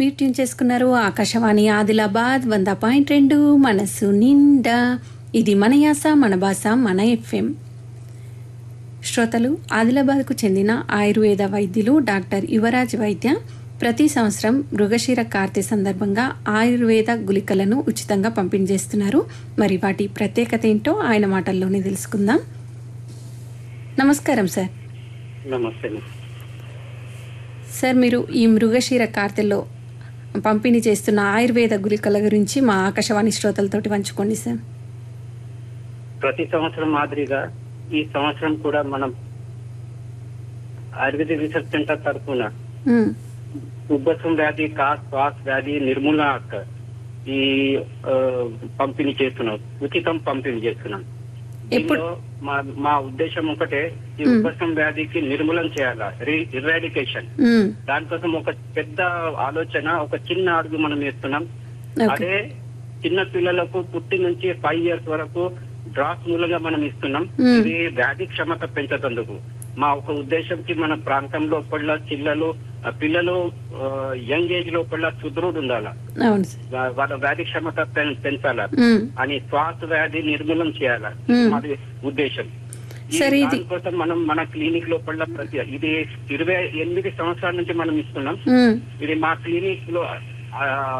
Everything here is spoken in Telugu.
మీరు ట్యూన్ చేసుకున్నారు ఆకాశవాణి ఆదిలాబాద్ వంద పాయింట్ రెండు మనసు నిండా ఇది మన యాస మన భాష మన ఎఫ్ఎం శ్రోతలు ఆదిలాబాద్కు చెందిన ఆయుర్వేద వైద్యులు డాక్టర్ యువరాజ్ వైద్య ప్రతి సంవత్సరం మృగశిర కార్తె సందర్భంగా ఆయుర్వేద గుళికలను ఉచితంగా పంపిణీ చేస్తున్నారు మరి వాటి ప్రత్యేకత ఏంటో ఆయన మాటల్లోనే తెలుసుకుందాం నమస్కారం సార్ నమస్తే సార్ మీరు ఈ మృగశిర కార్తెలో పంపిణీ చేస్తున్న ఆయుర్వేద గుళికల గురించి మా ఆకాశవాణి శ్రోతలతోటి పంచుకోండి సార్ ప్రతి సంవత్సరం మాదిరిగా ఈ సంవత్సరం కూడా మనం ఆయుర్వేద రీసెర్చ్ సెంటర్ తరఫున ఉమ్, ఉబ్బసం వ్యాధి కాస్ శ్వాస వ్యాధి నిర్మూలన ఈ ఆ, పంపిణీ చేస్తున్నాం ఉచితం పంపిణీ చేస్తున్నాం ఎప్పుడు- దీనిలో మా మా ఉద్దేశం ఒకటే ఈ ఉబ్బసం వ్యాధికి నిర్మూలన చేయాలా ఇరాడికేషన్ ఉమ్, దానికోసం ఒక పెద్ద ఆలోచన ఒక చిన్న అడుగు మనం వేస్తున్నాం ఓకే అదే చిన్న పిల్లలకు పుట్టి నుంచి ఫైవ్ ఇయర్స్ వరకు డ్రాప్స్ మూలంగా మనం ఇస్తున్నాం మ్మ్. ఇది వ్యాధి క్షమత పెంచేందుకు మా ఒక ఉద్దేశంకి మన ప్రాంతంలో పళ్ళ చిల్లలు ఆ పిల్లలు యంగ్ ఏజ్ లో పళ్ళ సుదృఢ ఉండాల అవును సార్ వా- వాళ్ళ వ్యాధి క్షమత పెం- పెంచాల ఉమ్, అని శ్వాస వ్యాధి నిర్మూలన చేయాల మ్మ్. మాది ఉద్దేశం ఈ సరే, ఇది- దానికోసం మనం మన క్లినిక్ లో పళ్ళ ప్రతి ఇది ఇరవై ఎనిమిది సంవత్సరాల నుంచి మనం ఇస్తున్నాం ఉమ్. ఇది మా క్లినిక్ లో ఆ,